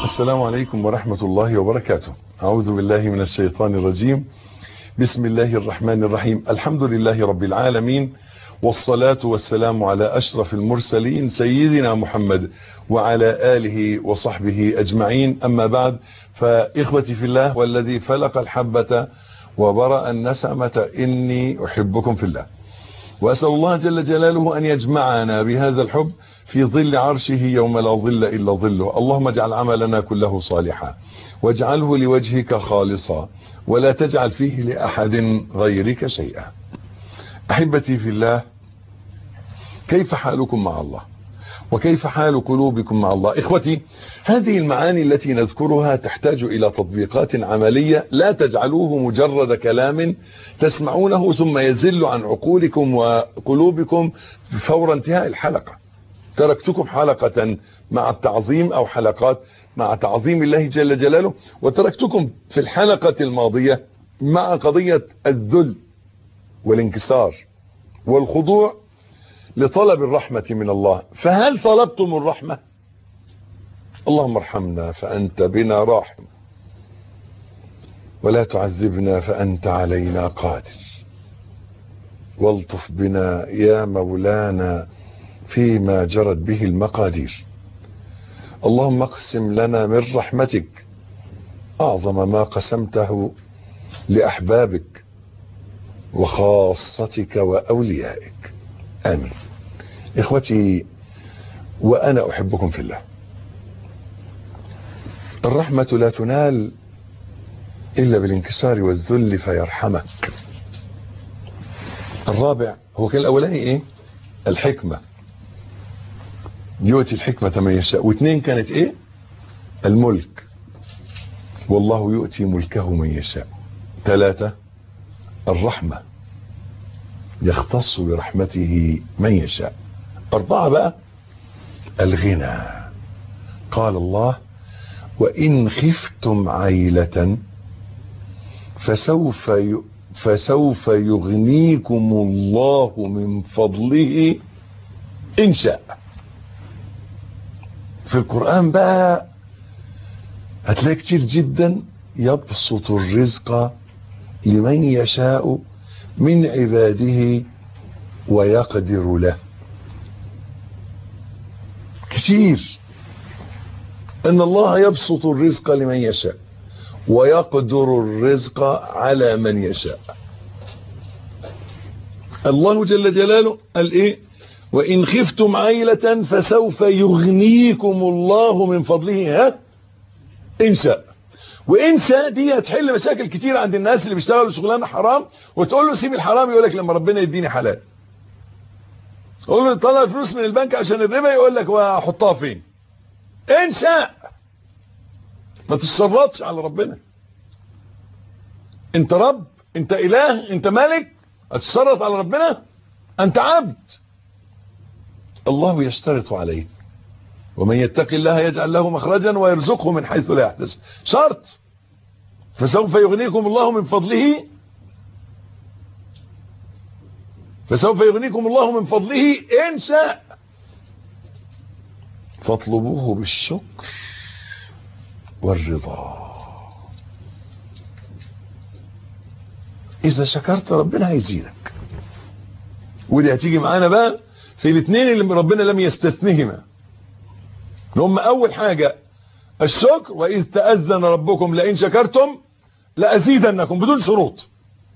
السلام عليكم ورحمة الله وبركاته أعوذ بالله من الشيطان الرجيم بسم الله الرحمن الرحيم الحمد لله رب العالمين والصلاة والسلام على أشرف المرسلين سيدنا محمد وعلى آله وصحبه أجمعين أما بعد فإخوتي في الله والذي فلق الحبة وبرأ النسمة إني أحبكم في الله وأسأل الله جل جلاله أن يجمعنا بهذا الحب في ظل عرشه يوم لا ظل إلا ظله اللهم اجعل عملنا كله صالحا واجعله لوجهك خالصا ولا تجعل فيه لأحد غيرك شيئا أحبتي في الله كيف حالكم مع الله وكيف حال قلوبكم مع الله إخوتي هذه المعاني التي نذكرها تحتاج إلى تطبيقات عملية لا تجعلوه مجرد كلام تسمعونه ثم يزل عن عقولكم وقلوبكم فور انتهاء الحلقة تركتكم حلقة مع التعظيم أو حلقات مع تعظيم الله جل جلاله وتركتكم في الحلقة الماضية مع قضية الذل والانكسار والخضوع لطلب الرحمة من الله فهل طلبتم الرحمة اللهم ارحمنا فأنت بنا راحم ولا تعذبنا فأنت علينا قادر والطف بنا يا مولانا فيما جرت به المقادير اللهم اقسم لنا من رحمتك أعظم ما قسمته لأحبابك وخاصتك وأوليائك آمين إخوتي وأنا أحبكم في الله الرحمة لا تنال إلا بالانكسار والذل فيرحمك الرابع هو كان الأولاني إيه الحكمة يؤتي الحكمة من يشاء واثنين كانت إيه الملك والله يؤتي ملكه من يشاء ثلاثة الرحمة يختص برحمته من يشاء أربعة بقى الغنى قال الله وإن خفتم عيلة فسوف فسوف يغنيكم الله من فضله إن شاء في القرآن بقى هتلاقي كتير جدا يبسط الرزق لمن يشاء من عباده ويقدر له كتير ان الله يبسط الرزق لمن يشاء ويقدر الرزق على من يشاء الله جل جلاله قال ايه وان خفتم عيلة فسوف يغنيكم الله من فضله ها ان شاء وان شاء دي هتحل مشاكل كتير عند الناس اللي بيشتغلوا شغلانه حرام وتقول له سيب الحرام يقول لك لما ربنا يديني حلال قول له طلع فلوس من البنك عشان الربا يقول لك واحطها فين ان شاء ما تشرطش على ربنا انت رب انت اله انت ملك هتشرط على ربنا انت عبد الله يشترط عليك ومن يتق الله يجعل له مخرجا ويرزقه من حيث لا يحتسب شرط فسوف يغنيكم الله من فضله فسوف يغنيكم الله من فضله إن شاء فاطلبوه بالشكر والرضا إذا شكرت ربنا هيزيدك ودي هتيجي معانا بقى في الاثنين اللي ربنا لم يستثنهما هم اول حاجة الشكر واذ تأذن ربكم لئن شكرتم لأزيدنكم بدون شروط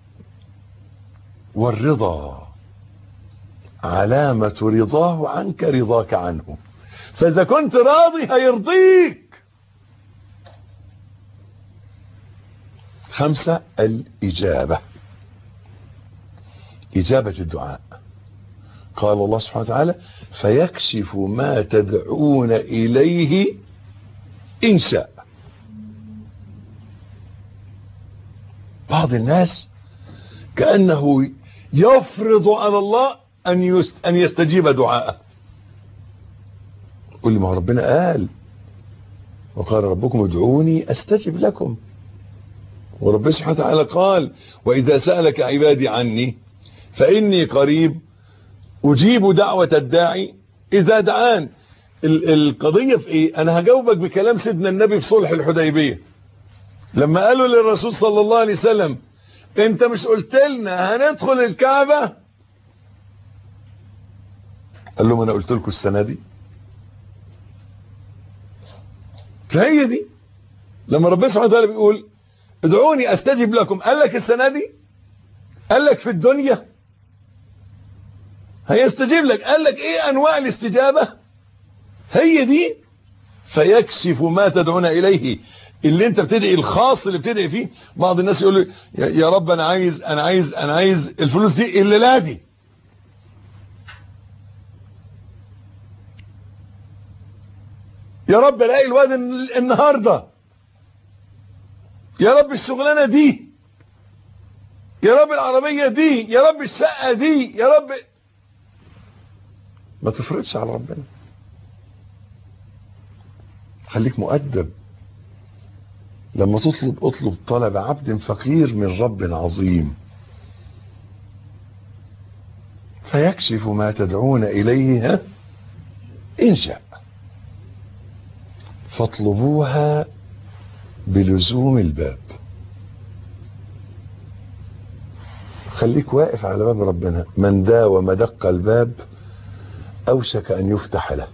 والرضا علامة رضاه عنك رضاك عنه فاذا كنت راضي هيرضيك خمسة الإجابة إجابة الدعاء قال الله سبحانه وتعالى فيكشف ما تدعون إليه إن شاء بعض الناس كأنه يفرض على الله أن, يست أن يستجيب دعاءه قل لي ما ربنا قال وقال ربكم ادعوني أستجب لكم وربنا سبحانه وتعالى قال وإذا سألك عبادي عني فإني قريب أجيب دعوة الداعي إذا دعان القضية في ايه انا هجاوبك بكلام سيدنا النبي في صلح الحديبية لما قالوا للرسول صلى الله عليه وسلم انت مش قلت لنا هندخل الكعبة قال لهم انا قلت لكم السنة دي فهي دي لما ربنا سبحانه وتعالى بيقول ادعوني استجب لكم قال لك السنة دي قال لك في الدنيا هيستجيب لك قال لك ايه انواع الاستجابة هي دي فيكشف ما تدعون اليه اللي انت بتدعي الخاص اللي بتدعي فيه بعض الناس يقول يا رب انا عايز انا عايز انا عايز الفلوس دي الليله دي يا رب الاقي الواد النهارده يا رب الشغلانه دي يا رب العربيه دي يا رب الشقه دي يا رب ما تفرضش على ربنا خليك مؤدب لما تطلب اطلب طلب عبد فقير من رب عظيم فيكشف ما تدعون اليه ها ان شاء فاطلبوها بلزوم الباب خليك واقف على باب ربنا من داوم دق الباب اوشك ان يفتح له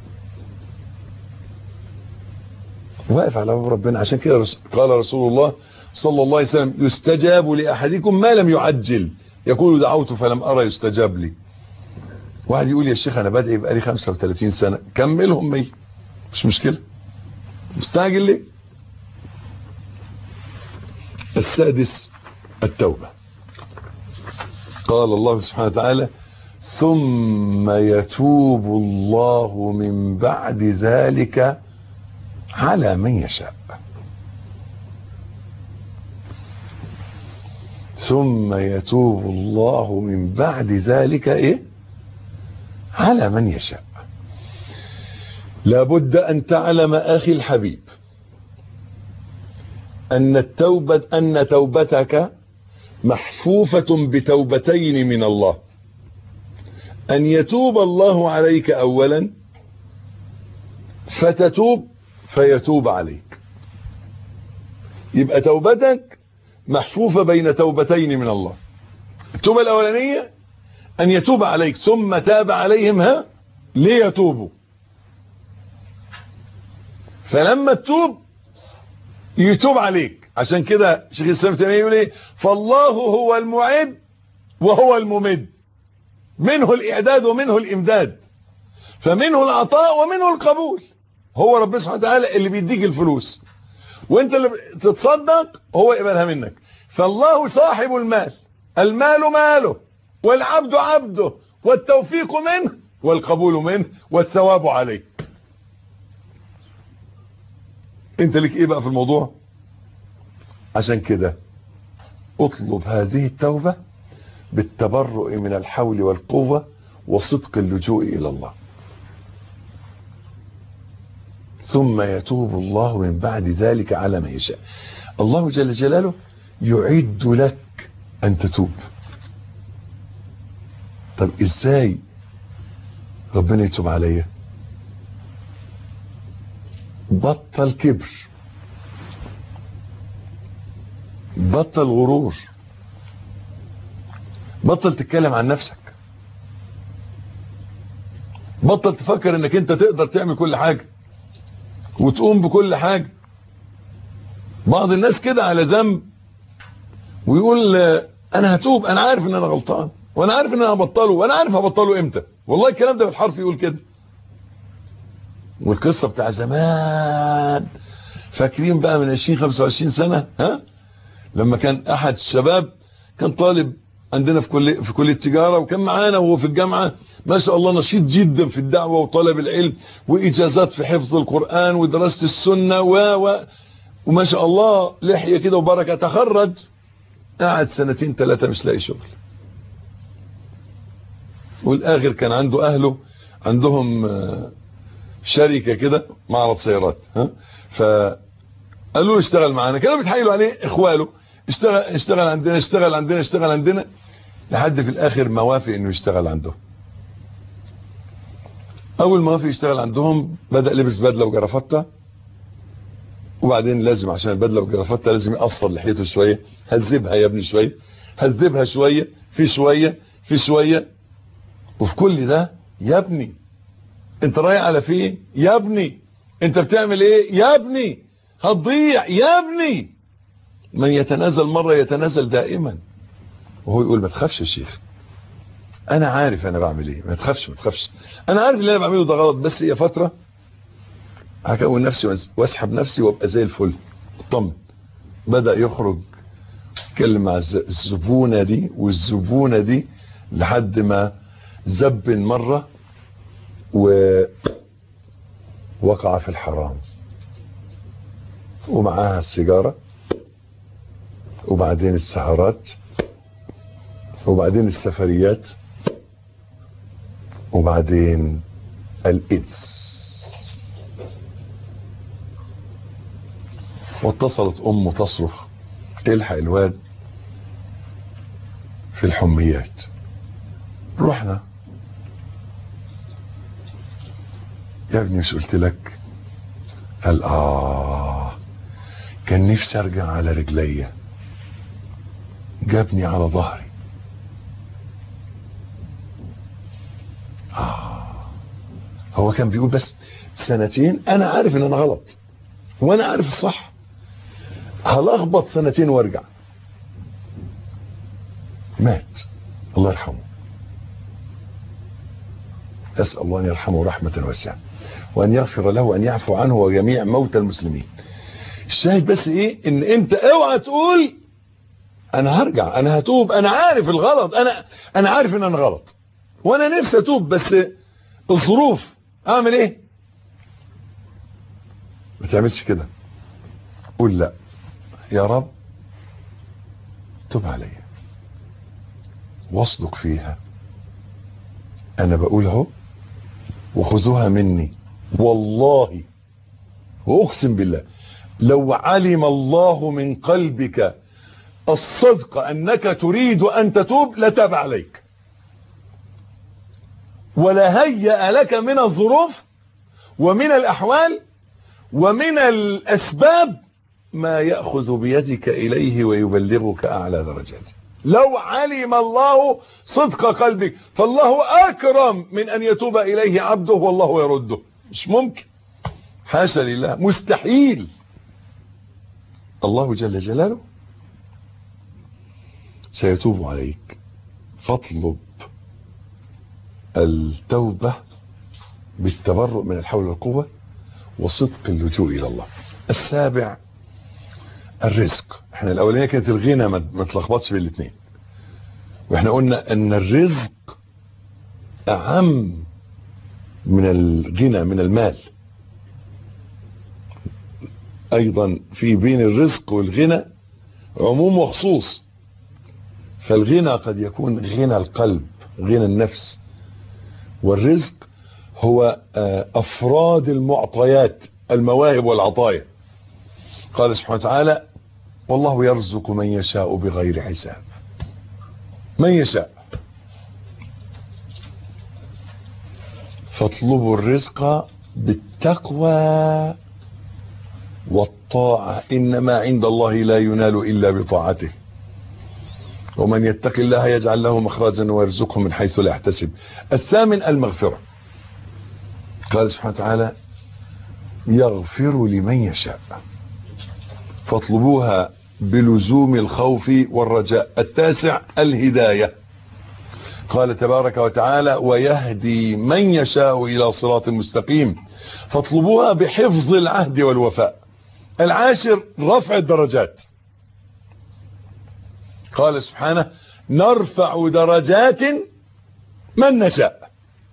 واقف على باب ربنا عشان كده قال رسول الله صلى الله عليه وسلم يستجاب لأحدكم ما لم يعجل يقول دعوت فلم أرى يستجاب لي واحد يقول يا شيخ أنا بدعي بقالي 35 سنة كملهم 100 مش مشكلة مستعجل ليه السادس التوبة قال الله سبحانه وتعالى ثم يتوب الله من بعد ذلك على من يشاء ثم يتوب الله من بعد ذلك ايه على من يشاء لابد ان تعلم اخي الحبيب ان التوبة ان توبتك محفوفة بتوبتين من الله ان يتوب الله عليك اولا فتتوب فيتوب عليك يبقى توبتك محفوفة بين توبتين من الله التوبة الأولانية أن يتوب عليك ثم تاب عليهم ها ليتوبوا فلما تتوب يتوب عليك عشان كده شيخ الإسلام تيمية يقول ايه فالله هو المعد وهو الممد منه الإعداد ومنه الإمداد فمنه العطاء ومنه القبول هو ربنا سبحانه وتعالى اللي بيديك الفلوس وانت اللي تتصدق هو يقبلها منك فالله صاحب المال المال ماله والعبد عبده والتوفيق منه والقبول منه والثواب عليه انت لك ايه بقى في الموضوع عشان كده اطلب هذه التوبة بالتبرؤ من الحول والقوة وصدق اللجوء الى الله ثم يتوب الله من بعد ذلك على من يشاء الله جل جلاله يعد لك ان تتوب طب ازاي ربنا يتوب عليا بطل كبر بطل غرور بطل تتكلم عن نفسك بطل تفكر انك انت تقدر تعمل كل حاجة وتقوم بكل حاجة بعض الناس كده على ذنب ويقول انا هتوب انا عارف ان انا غلطان وانا عارف ان انا هبطله وانا عارف هبطله امتى والله الكلام ده بالحرف يقول كده والقصة بتاع زمان فاكرين بقى من 20 25 سنة ها لما كان احد الشباب كان طالب عندنا في كليه في كليه التجاره وكان معانا وهو في الجامعه ما شاء الله نشيط جدا في الدعوه وطلب العلم واجازات في حفظ القران ودراسه السنه و و وما شاء الله لحيه كده وبركه تخرج قعد سنتين ثلاثه مش لاقي شغل والاخر كان عنده اهله عندهم شركه كده معرض سيارات ها فقالوا له اشتغل معانا كانوا بيتحايلوا عليه اخواله اشتغل اشتغل عندنا اشتغل عندنا اشتغل عندنا لحد في الاخر ما وافق انه يشتغل عنده اول ما وافق يشتغل عندهم بدأ لبس بدلة وجرافطة وبعدين لازم عشان البدلة والجرافطة لازم يقصر لحيته شوية هذبها يا ابني شوية هذبها شوية في شوية في شوية وفي كل ده يا ابني انت رايح على فين يا ابني انت بتعمل ايه يا ابني هتضيع يا ابني من يتنازل مرة يتنازل دائما وهو يقول ما تخافش يا شيخ انا عارف انا بعمل ايه ما تخافش ما تخافش انا عارف اللي انا بعمله ده غلط بس هي فترة هكون نفسي واسحب نفسي وابقى زي الفل اطمن بدأ يخرج يتكلم مع الزبونة دي والزبونة دي لحد ما زبن مرة ووقع في الحرام ومعاها السيجارة وبعدين السهرات وبعدين السفريات وبعدين الإدس واتصلت أمه تصرخ تلحق الواد في الحميات رحنا يا ابني مش قلت لك قال اه كان نفسي ارجع على رجليا جابني على ظهري آه هو كان بيقول بس سنتين انا عارف ان انا غلط وانا عارف الصح هلخبط سنتين وارجع مات الله يرحمه أسأل الله أن يرحمه رحمة واسعة وأن يغفر له وأن يعفو عنه وجميع موتى المسلمين الشاهد بس إيه إن أنت اوعى تقول أنا هرجع أنا هتوب أنا عارف الغلط أنا أنا عارف إن أنا غلط وأنا نفسي أتوب بس الظروف أعمل إيه ما تعملش كده قول لا يا رب تب علي واصدق فيها انا بقول اهو وخذوها مني والله واقسم بالله لو علم الله من قلبك الصدق انك تريد ان تتوب لتاب عليك ولا هيأ لك من الظروف ومن الاحوال ومن الاسباب ما يأخذ بيدك اليه ويبلغك اعلى درجاته لو علم الله صدق قلبك فالله اكرم من ان يتوب اليه عبده والله يرده مش ممكن حاشا لله مستحيل الله جل جلاله سيتوب عليك فاطلب التوبة بالتبرؤ من الحول والقوة وصدق اللجوء الى الله السابع الرزق احنا الاولانيه كانت الغنى ما تلخبطش بين الاثنين واحنا قلنا ان الرزق اعم من الغنى من المال ايضا في بين الرزق والغنى عموم وخصوص فالغنى قد يكون غنى القلب غنى النفس والرزق هو افراد المعطيات المواهب والعطايا قال سبحانه وتعالى والله يرزق من يشاء بغير حساب من يشاء فاطلبوا الرزق بالتقوى والطاعة إنما عند الله لا ينال إلا بطاعته ومن يتق الله يجعل له مخرجا ويرزقه من حيث لا يحتسب الثامن المغفرة قال سبحانه وتعالى يغفر لمن يشاء فاطلبوها بلزوم الخوف والرجاء التاسع الهداية قال تبارك وتعالى ويهدي من يشاء إلى صراط مستقيم فاطلبوها بحفظ العهد والوفاء العاشر رفع الدرجات قال سبحانه نرفع درجات من نشاء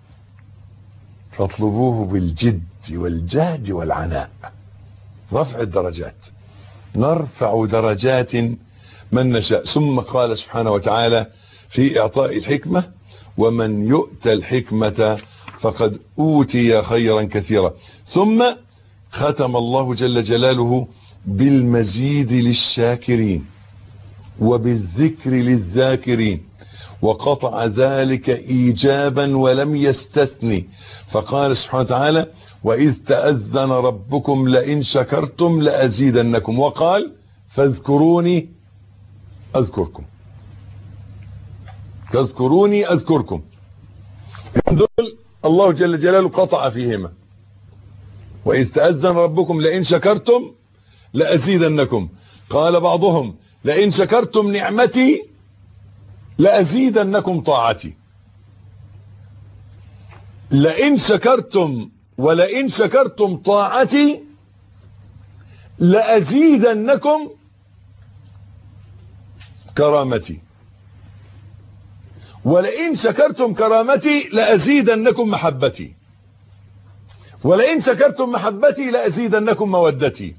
فاطلبوه بالجد والجهد والعناء رفع الدرجات نرفع درجات من نشاء ثم قال سبحانه وتعالى في إعطاء الحكمة ومن يؤتى الحكمة فقد أوتي خيرا كثيرا ثم ختم الله جل جلاله بالمزيد للشاكرين وبالذكر للذاكرين وقطع ذلك إيجابا ولم يستثني فقال سبحانه وتعالى وإذ تأذن ربكم لئن شكرتم لأزيدنكم وقال فاذكروني أذكركم تذكروني أذكركم دول الله جل جلاله قطع فيهما وإذ تأذن ربكم لئن شكرتم لأزيدنكم قال بعضهم لئن شكرتم نعمتي لأزيدنكم طاعتي لئن شكرتم ولئن شكرتم طاعتي لأزيدنكم كرامتي ولئن شكرتم كرامتي لأزيدنكم محبتي ولئن شكرتم محبتي لأزيدنكم مودتي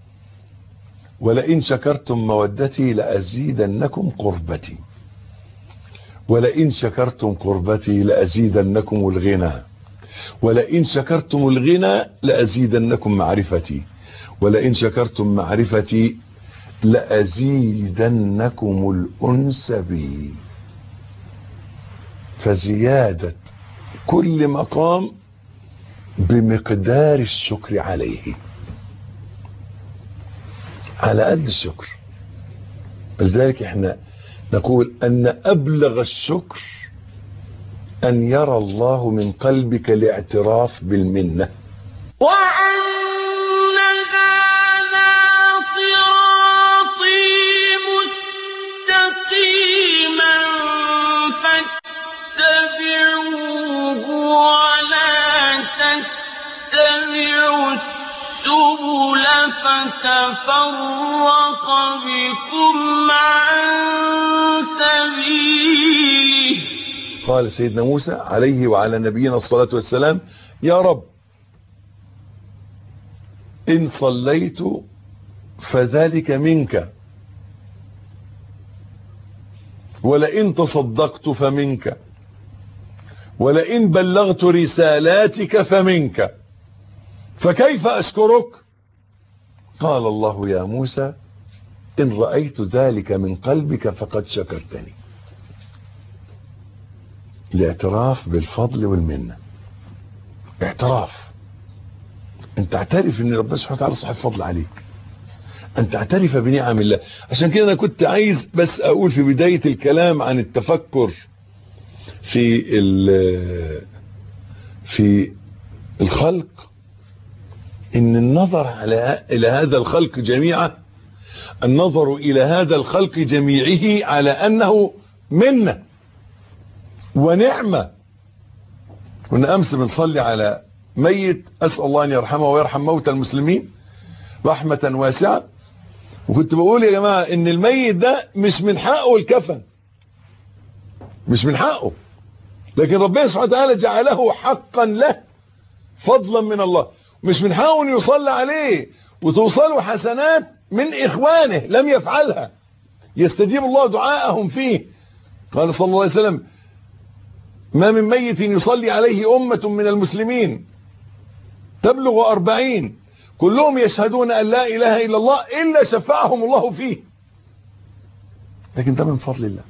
ولئن شكرتم مودتي لأزيدنكم قربتي ولئن شكرتم قربتي لأزيدنكم الغنى ولئن شكرتم الغنى لأزيدنكم معرفتي ولئن شكرتم معرفتي لأزيدنكم الأنس بي فزيادة كل مقام بمقدار الشكر عليه على قد الشكر لذلك احنا نقول ان ابلغ الشكر ان يرى الله من قلبك الاعتراف بالمنه وأن هذا صراطي مستقيما فاتبعوه ولا تتبعوا السبل فتفرق بكم عن سبيله قال سيدنا موسى عليه وعلى نبينا الصلاة والسلام يا رب إن صليت فذلك منك ولئن تصدقت فمنك ولئن بلغت رسالاتك فمنك فكيف أشكرك قال الله يا موسى إن رأيت ذلك من قلبك فقد شكرتني الاعتراف بالفضل والمنة اعتراف ان تعترف ان ربنا سبحانه وتعالى صاحب فضل عليك ان تعترف بنعم الله عشان كده انا كنت عايز بس اقول في بداية الكلام عن التفكر في في الخلق ان النظر على الى هذا الخلق جميعا النظر الى هذا الخلق جميعه على انه منه ونعمة كنا امس بنصلي على ميت اسأل الله ان يرحمه ويرحم موتى المسلمين رحمة واسعة وكنت بقول يا جماعة ان الميت ده مش من حقه الكفن مش من حقه لكن ربنا سبحانه وتعالى جعله حقا له فضلا من الله مش من حقه ان يصلى عليه وتوصله حسنات من اخوانه لم يفعلها يستجيب الله دعاءهم فيه قال صلى الله عليه وسلم ما من ميت يصلي عليه أمة من المسلمين تبلغ أربعين كلهم يشهدون أن لا إله إلا الله إلا شفعهم الله فيه لكن ده من فضل الله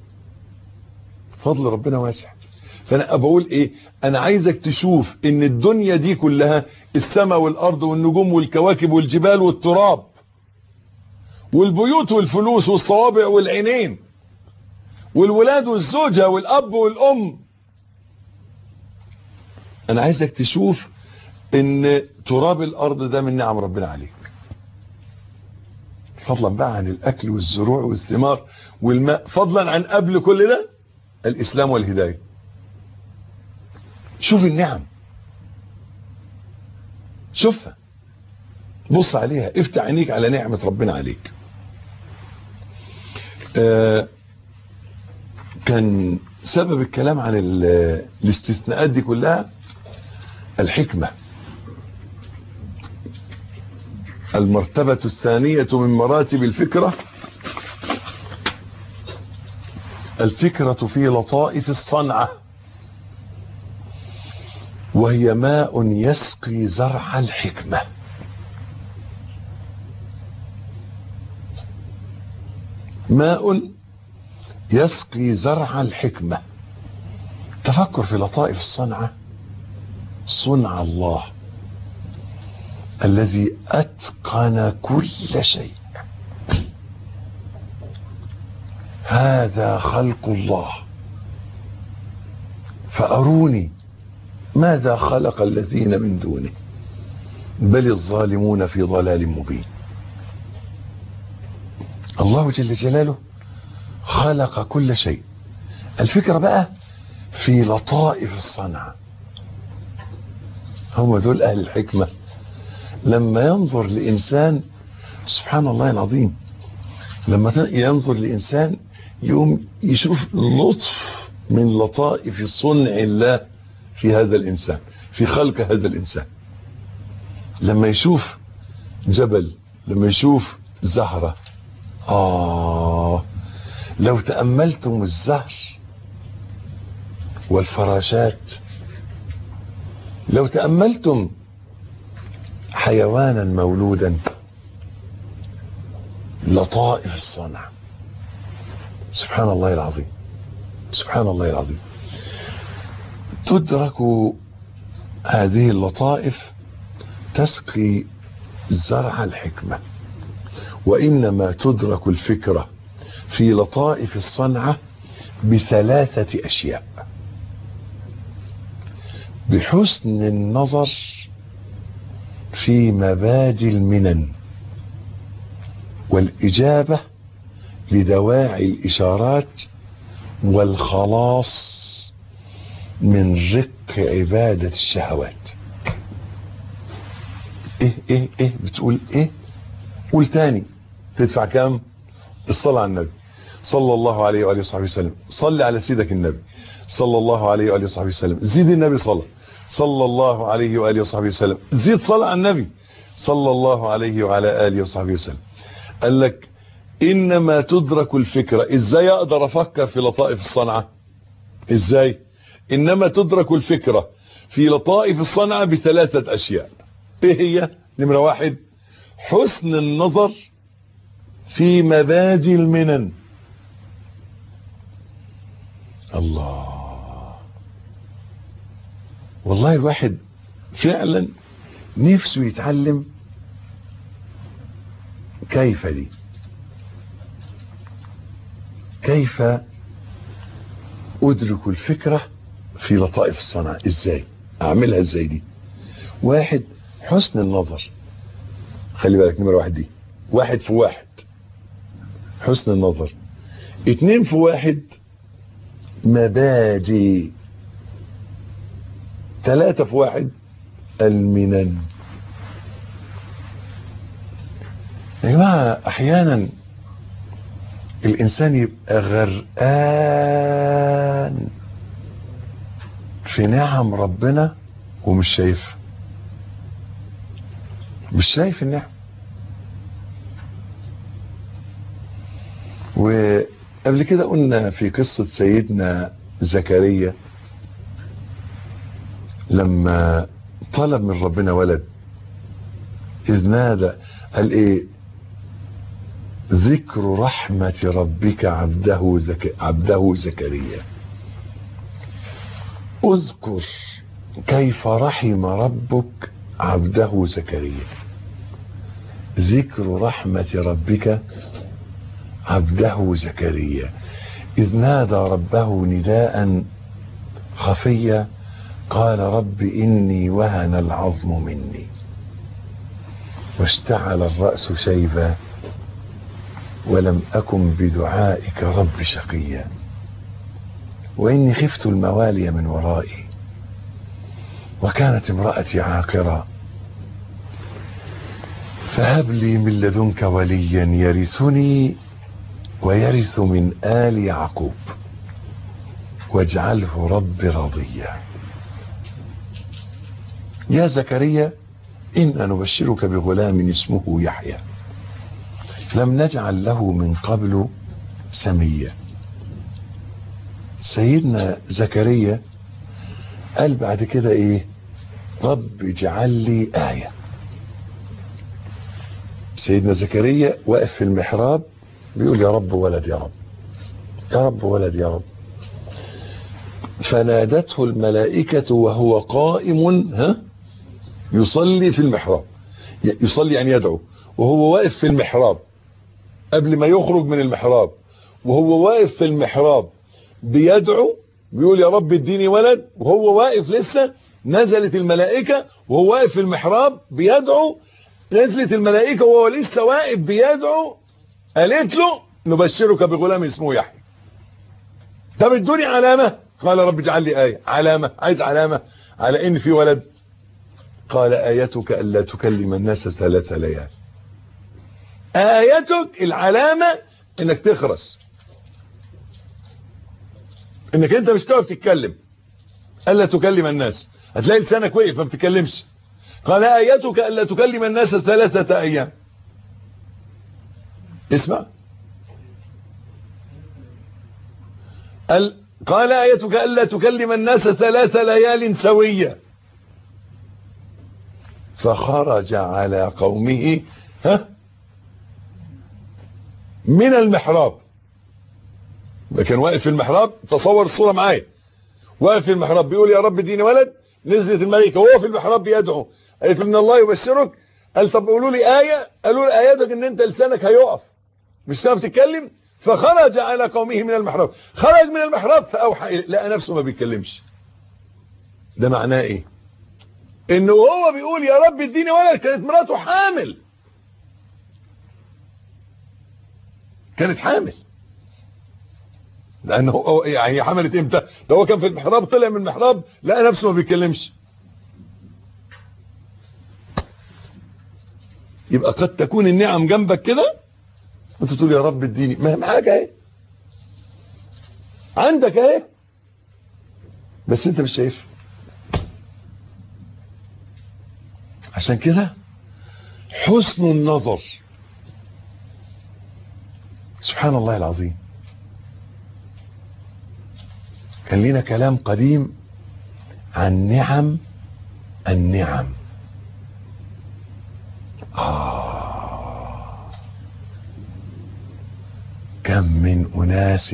فضل ربنا واسع فأنا بقول إيه أنا عايزك تشوف إن الدنيا دي كلها السماء والأرض والنجوم والكواكب والجبال والتراب والبيوت والفلوس والصوابع والعينين والولاد والزوجة والأب والأم أنا عايزك تشوف إن تراب الأرض ده من نعم ربنا عليك فضلا بقى عن الأكل والزروع والثمار والماء فضلا عن قبل كل ده الإسلام والهداية شوف النعم شوفها بص عليها افتح عينيك على نعمة ربنا عليك آه كان سبب الكلام عن الاستثناءات دي كلها الحكمة المرتبة الثانية من مراتب الفكرة الفكرة في لطائف الصنعة وهي ماء يسقي زرع الحكمة ماء يسقي زرع الحكمة تفكر في لطائف الصنعة صنع الله الذي أتقن كل شيء هذا خلق الله فأروني ماذا خلق الذين من دونه بل الظالمون في ضلال مبين الله جل جلاله خلق كل شيء الفكرة بقى في لطائف الصنعة هم دول أهل الحكمة لما ينظر لإنسان سبحان الله العظيم لما ينظر لإنسان يوم يشوف لطف من لطائف صنع الله في هذا الإنسان في خلق هذا الإنسان لما يشوف جبل لما يشوف زهرة آه لو تأملتم الزهر والفراشات لو تأملتم حيوانا مولودا لطائف الصنع سبحان الله العظيم سبحان الله العظيم تدرك هذه اللطائف تسقي زرع الحكمة وإنما تدرك الفكرة في لطائف الصنعة بثلاثة أشياء بحسن النظر في مبادئ المنن والإجابة لدواعي الإشارات والخلاص من رق عبادة الشهوات ايه ايه ايه بتقول ايه قول تاني تدفع كام الصلاة على النبي صلى الله عليه وآله وصحبه وسلم صلي على سيدك النبي صلى الله عليه وآله وصحبه وسلم زيد النبي صلى صلى الله عليه وآله وصحبه وسلم زيد صلاة على النبي صلى الله عليه وعلى آله وصحبه وسلم قال لك إنما تدرك الفكرة إزاي أقدر أفكر في لطائف الصنعة إزاي إنما تدرك الفكرة في لطائف الصنعة بثلاثة أشياء ايه هي نمرة واحد حسن النظر في مبادئ المنن الله والله الواحد فعلا نفسه يتعلم كيف دي كيف ادرك الفكرة في لطائف الصنعة ازاي اعملها ازاي دي واحد حسن النظر خلي بالك نمرة واحد دي واحد في واحد حسن النظر اتنين في واحد مبادئ ثلاثة في واحد المنن يا جماعة احيانا الانسان يبقى غرقان في نعم ربنا ومش شايفها مش شايف النعم وقبل كده قلنا في قصة سيدنا زكريا لما طلب من ربنا ولد إذ نادى قال إيه ذكر رحمة ربك عبده زك... عبده زكريا اذكر كيف رحم ربك عبده زكريا ذكر رحمة ربك عبده زكريا إذ نادى ربه نداء خفيا قال رب إني وهن العظم مني واشتعل الرأس شيبا ولم أكن بدعائك رب شقيا وإني خفت الموالي من ورائي وكانت امرأتي عاقرا فهب لي من لدنك وليا يرثني ويرث من آل يعقوب واجعله رب رضيا يا زكريا إنا نبشرك بغلام اسمه يحيى لم نجعل له من قبل سميا سيدنا زكريا قال بعد كده ايه رب اجعل لي آية سيدنا زكريا واقف في المحراب بيقول يا رب ولد يا رب يا رب ولد يا رب فنادته الملائكة وهو قائم ها يصلي في المحراب يصلي يعني يدعو وهو واقف في المحراب قبل ما يخرج من المحراب وهو واقف في المحراب بيدعو بيقول يا رب اديني ولد وهو واقف لسه نزلت الملائكة وهو واقف في المحراب بيدعو نزلت الملائكة وهو لسه واقف بيدعو قالت له نبشرك بغلام اسمه يحيى طب ادوني علامة قال رب اجعل لي آية علامة عايز علامة على ان في ولد قال آيتك ألا تكلم الناس ثلاث ليال آيتك العلامة انك تخرس انك انت مش هتعرف تتكلم ألا تكلم الناس هتلاقي لسانك وقف ما بتتكلمش قال آيتك ألا تكلم الناس ثلاثة أيام اسمع قال آيتك ألا تكلم الناس ثلاث ليال سوية فخرج على قومه ها من المحراب كان واقف في المحراب تصور الصورة معايا واقف في المحراب بيقول يا رب اديني ولد نزلت الملائكة وهو في المحراب بيدعو قالت ان الله يبشرك قال طب قولوا لي آية قالوا لي آياتك ان انت لسانك هيقف مش هتعرف تتكلم فخرج على قومه من المحراب خرج من المحراب فأوحى لقى نفسه ما بيتكلمش ده معناه ايه انه هو بيقول يا رب اديني ولد كانت مراته حامل كانت حامل لانه هو يعني هي حملت امتى ده هو كان في المحراب طلع من المحراب لقى نفسه ما بيتكلمش يبقى قد تكون النعم جنبك كده وانت تقول يا رب اديني ما حاجه اهي عندك اهي بس انت مش شايفها عشان كده حسن النظر سبحان الله العظيم كان لنا كلام قديم عن نعم النعم آه كم من أناس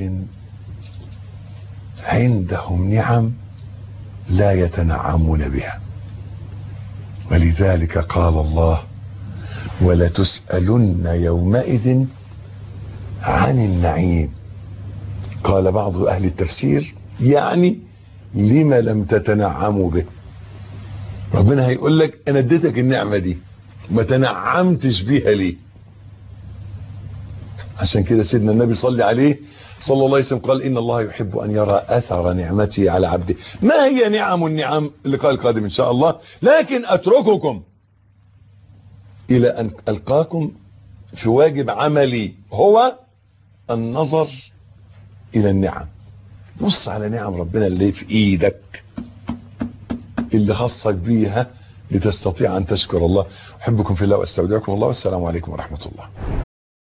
عندهم نعم لا يتنعمون بها ولذلك قال الله ولتسألن يومئذ عن النعيم قال بعض أهل التفسير يعني لما لم تتنعموا به ربنا هيقول لك انا اديتك النعمة دي ما تنعمتش بيها ليه عشان كده سيدنا النبي صلى عليه صلى الله عليه وسلم قال ان الله يحب ان يرى اثر نعمته على عبده ما هي نعم النعم اللقاء القادم ان شاء الله لكن اترككم الى ان القاكم في واجب عملي هو النظر الى النعم بص على نعم ربنا اللي في ايدك اللي خصك بيها لتستطيع ان تشكر الله احبكم في الله واستودعكم الله والسلام عليكم ورحمة الله